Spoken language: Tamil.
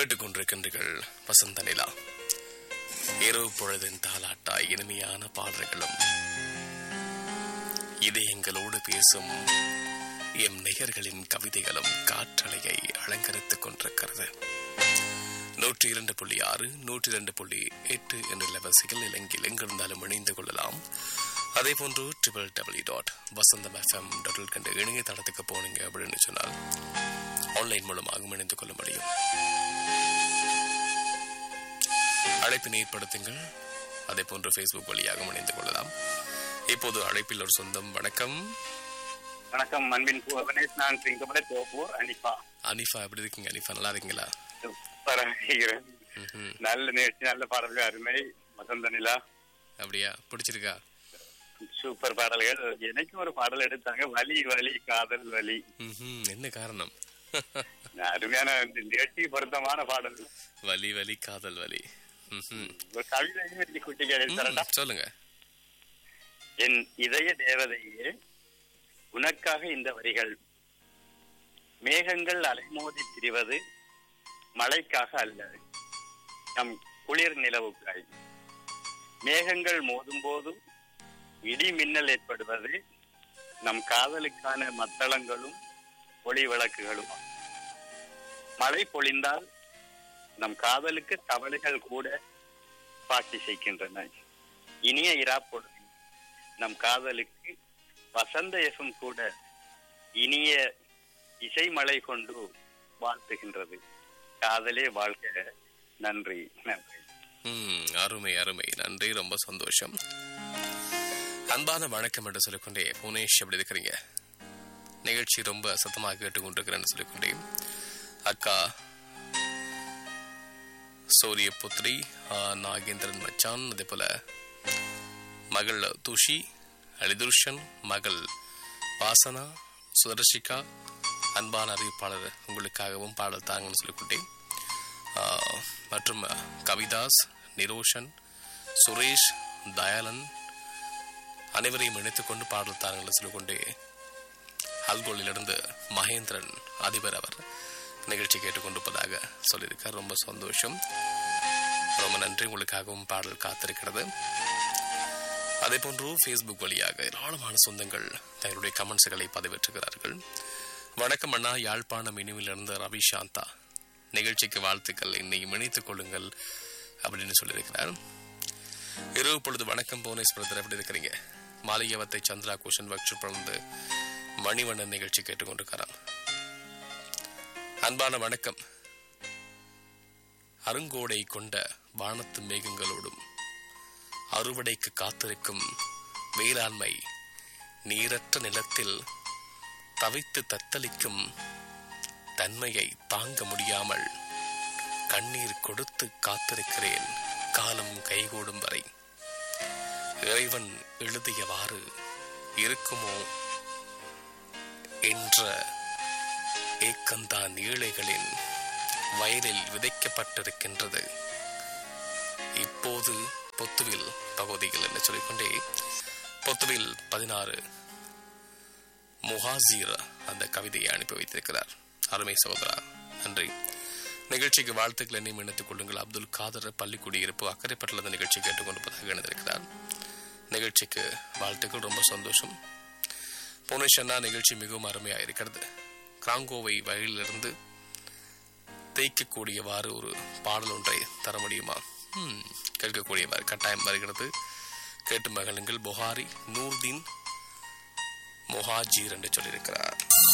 கேட்டுக்கொண்டிருக்கின்றீர்கள் வசந்த நிலா இரவு பொழுதின் தாலாட்டாய் இனிமையான பாடல்களும் இதயங்களோடு பேசும் எம் நேயர்களின் கவிதைகளும் காற்றலையை அலங்கரித்துக் கொண்டிருக்கிறது நூற்றி இரண்டு புள்ளி ஆறு நூற்றி இரண்டு புள்ளி எட்டு என்ற லெவசிகள் இலங்கையில் எங்கிருந்தாலும் இணைந்து கொள்ளலாம் அதே போன்று triple W dot Vasantham FM dot கண்டு இணையதளத்துக்கு போனீங்க அப்படின்னு சொன்னால் ஆன்லைன் மூலமாக இணைந்து கொள்ள முடியும் அழைப்பினை ஏற்படுத்துங்கள் அதே போன்று ஃபேஸ்புக் வழியாக இணைந்து கொள்ளலாம் இப்போது அழைப்பில் ஒரு சொந்தம் வணக்கம் வணக்கம் அன்பின் புவனேஷ் நான் சிங்கப்பட தோப்பூர் அனிப்பா அனிஃபா எப்படி இருக்கீங்க அனிஃபா நல்லா இருக்கீங்களா சூப்பராக இருக்கிறேன் ம்ஹும். நல்ல நிகழ்ச்சி நல்ல பாடல்கள் அருமை வசந்த நிலா அப்படியா பிடிச்சிருக்கா சூப்பர் பாடல்கள் எனக்கு ஒரு பாடல் எடுத்தாங்க வலி வலி காதல் வலி ம்ஹும். என்ன காரணம் அருமையான இந்த நிகழ்ச்சிக்கு பொருத்தமான பாடல் வலி வலி காதல் வலி ம்ஹும். ஒரு கவிதையும் எழுதி குட்டிக்கு ம், தரட்டா சொல்லுங்க என் இதய தேவதையே உனக்காக இந்த வரிகள் மேகங்கள் அலைமோதி திரிவது மழைக்காக அல்ல நம் குளிர் நிலவுக்காய் மேகங்கள் மோதும் போதும் இடி மின்னல் ஏற்படுவது நம் காதலுக்கான மத்தளங்களும் ஒளி விளக்குகளும் மழை பொழிந்தால் நம் காதலுக்கு தவளைகள் கூட பாட்டி செய்கின்றன இனிய இரா பொழுது நம் காதலுக்கு வசந்த எஃபம் கூட இனிய இசை மழை கொண்டு வாழ்த்துகின்றது காதலே வாழ்க நன்றி நன்றி ம், அருமை அருமை நன்றி ரொம்ப சந்தோஷம் அன்பான வணக்கம் என்று சொல்லிக்கொண்டே புனேஷ் எப்படி இருக்கிறீங்க நிகழ்ச்சி ரொம்ப சத்தமாக கேட்டுக்கொண்டிருக்கிறேன்னு சொல்லிக்கொண்டே அக்கா சூரிய புத்ரி ஆ, நாகேந்திரன் மச்சான் அதே போல மகள் துஷி அலிதுர்ஷன் மகள் வாசனா சுதர்ஷிகா அன்பான அறிவிப்பாளர் உங்களுக்காகவும் பாடல் தாங்கன்னு சொல்லிக்கொண்டேன் ஆ, மற்றும் கவிதாஸ் நிரோஷன் சுரேஷ் தயாளன் அனைவரையும் இணைத்துக் கொண்டு பாடல் தாரங்களை சொல்லிக்கொண்டே அல்கோலிலிருந்து மகேந்திரன் அதிபர் அவர் நிகழ்ச்சி கேட்டுக்கொண்டிருப்பதாக சொல்லியிருக்கார் ரொம்ப சந்தோஷம் ரொம்ப நன்றி உங்களுக்காகவும் பாடல் காத்திருக்கிறது அதே போன்று ஃபேஸ்புக் வழியாக ஏராளமான சொந்தங்கள் தங்களுடைய கமெண்ட்ஸ்களை பதிவேற்றுகிறார்கள் வணக்கம் அண்ணா யாழ்ப்பாணம் இனிவிலிருந்து ரவி சாந்தா நிகழ்ச்சிக்கு வாழ்த்துக்கள் என்னையும் இணைத்துக் கொள்ளுங்கள் அப்படின்னு சொல்லியிருக்கிறார் இரவு பொழுது வணக்கம் புவனேஸ் பிரதர் எப்படி இருக்கிறீங்க மாளிகவத்தை சந்திரா குஷன் வக்ஷு பிறந்து மணிவண்ணன் நிகழ்ச்சி கேட்டுக்கொண்டிருக்கிறார் அன்பான வணக்கம் அருங்கோடை கொண்ட வானத்து மேகங்களோடும் அறுவடைக்கு காத்திருக்கும் வேளாண்மை நீரற்ற நிலத்தில் தவித்து தத்தளிக்கும் தன்மையை தாங்க முடியாமல் கண்ணீர் கொடுத்து காத்திருக்கிறேன் காலம் கைகூடும் வரை இறைவன் எழுதியவாறு இருக்குமோ என்ற ஏக்கந்தான் ஏழைகளின் வயலில் விதைக்கப்பட்டிருக்கின்றது இப்போது பொத்துவில் பகுதிகள் என்று சொல்லிக்கொண்டே பொத்துவில் பதினாறு முஹாசீர் அந்த கவிதையை அனுப்பி வைத்திருக்கிறார் அருமை சகோதரா நன்றி நிகழ்ச்சிக்கு வாழ்த்துக்களை என்னையும் இணைத்துக் கொள்ளுங்கள் அப்துல் காதர் பள்ளி குடியிருப்பு அக்கறைப்பட்டுள்ள அந்த நிகழ்ச்சி கேட்டுக்கொண்டிருப்பதாக இணைந்திருக்கிறார் நிகழ்ச்சிக்கு வாழ்த்துக்கள் ரொம்ப சந்தோஷம் புனேஷன்னா நிகழ்ச்சி மிகவும் அருமையாக இருக்கிறது கிராங்கோவை வழியிலிருந்து தேய்க்கக்கூடியவாறு ஒரு பாடல் ஒன்றை தர முடியுமா ம், கேட்கக்கூடியவாறு கட்டாயம் வருகிறது கேட்டு மகளுங்கள் புகாரி நூர்தீன் மொஹாஜீர் என்று சொல்லியிருக்கிறார்